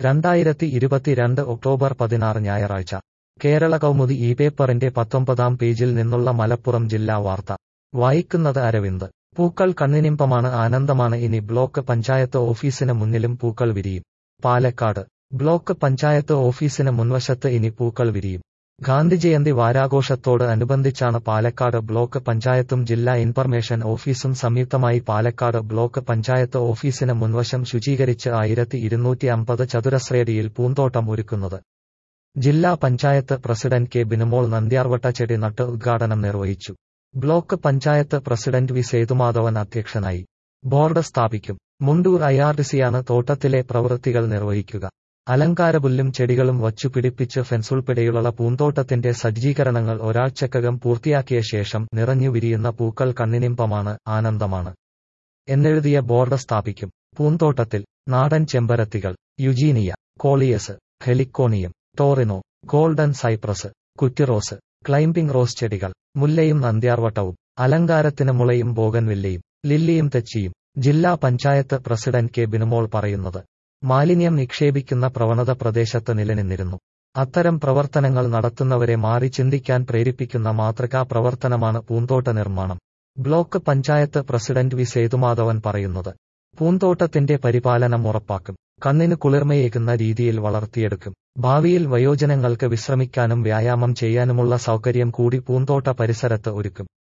രണ്ടായിരത്തി ഇരുപത്തിരണ്ട് ഒക്ടോബർ പതിനാറ് ഞായറാഴ്ച കേരള കൗമുദി ഈ പേപ്പറിന്റെ പത്തൊമ്പതാം പേജിൽ നിന്നുള്ള മലപ്പുറം ജില്ലാ വാർത്ത വായിക്കുന്നത് അരവിന്ദ് പൂക്കൾ കണ്ണിനിമ്പമാണ് ആനന്ദമാണ് ഇനി ബ്ലോക്ക് പഞ്ചായത്ത് ഓഫീസിന് മുന്നിലും പൂക്കൾ വിരിയും പാലക്കാട് ബ്ലോക്ക് പഞ്ചായത്ത് ഓഫീസിന് മുൻവശത്ത് ഇനി പൂക്കൾ വിരിയും ഗാന്ധിജയന്തി വാരാഘോഷത്തോട് അനുബന്ധിച്ചാണ് പാലക്കാട് ബ്ലോക്ക് പഞ്ചായത്തും ജില്ലാ ഇൻഫർമേഷൻ ഓഫീസും സംയുക്തമായി പാലക്കാട് ബ്ലോക്ക് പഞ്ചായത്ത് ഓഫീസിന് മുൻവശം ശുചീകരിച്ച് ആയിരത്തി ഇരുന്നൂറ്റി അമ്പത് ചതുരശ്രയടിയിൽ പൂന്തോട്ടം ഒരുക്കുന്നത് ജില്ലാ പഞ്ചായത്ത് പ്രസിഡന്റ് കെ ബിനുമോൾ നന്ദ്യാർവട്ട ചെടി നട്ട് ഉദ്ഘാടനം നിർവഹിച്ചു block panchayat president V Sethumadhavan അധ്യക്ഷനായി ബോർഡ് സ്ഥാപിക്കും മുണ്ടൂർ ഐആർഡിസിയാണ് തോട്ടത്തിലെ പ്രവൃത്തികൾ നിർവഹിക്കുക അലങ്കാരപുല്ലും ചെടികളും വച്ചു പിടിപ്പിച്ച് ഫെൻസുൾപ്പെടെയുള്ള പൂന്തോട്ടത്തിന്റെ സജ്ജീകരണങ്ങൾ ഒരാഴ്ചക്കകം പൂർത്തിയാക്കിയ ശേഷം നിറഞ്ഞു വിരിയുന്ന പൂക്കൾ കണ്ണിനിമ്പമാണ് ആനന്ദമാണ് എന്നെഴുതിയ ബോർഡ് സ്ഥാപിക്കും പൂന്തോട്ടത്തിൽ നാടൻ ചെമ്പരത്തികൾ യുജീനിയ കോളിയസ് ഹെലിക്കോണിയം ടോറിനോ ഗോൾഡൻ സൈപ്രസ് കുറ്റിറോസ് ക്ലൈംബിംഗ് റോസ് ചെടികൾ മുല്ലയും നന്ദ്യാർവട്ടവും അലങ്കാരത്തിന് മുളയും ബോഗൻവില്ലയും ലില്ലിയും തെച്ചിയും ജില്ലാ പഞ്ചായത്ത് പ്രസിഡന്റ് കെ ബിനുമോൾ പറയുന്നത് മാലിന്യം നിക്ഷേപിക്കുന്ന പ്രവണത പ്രദേശത്ത് നിലനിന്നിരുന്നു അത്തരം പ്രവർത്തനങ്ങൾ നടത്തുന്നവരെ മാറി ചിന്തിക്കാൻ പ്രേരിപ്പിക്കുന്ന മാതൃകാ പ്രവർത്തനമാണ് പൂന്തോട്ട നിർമ്മാണം block panchayat president V Sethumadhavan പറയുന്നത് പൂന്തോട്ടത്തിന്റെ പരിപാലനം ഉറപ്പാക്കും കണ്ണിന് കുളിർമയേകുന്ന രീതിയിൽ വളർത്തിയെടുക്കും ഭാവിയിൽ വയോജനങ്ങൾക്ക് വിശ്രമിക്കാനും വ്യായാമം ചെയ്യാനുമുള്ള സൗകര്യം കൂടി പൂന്തോട്ട പരിസരത്ത് ഒരുക്കും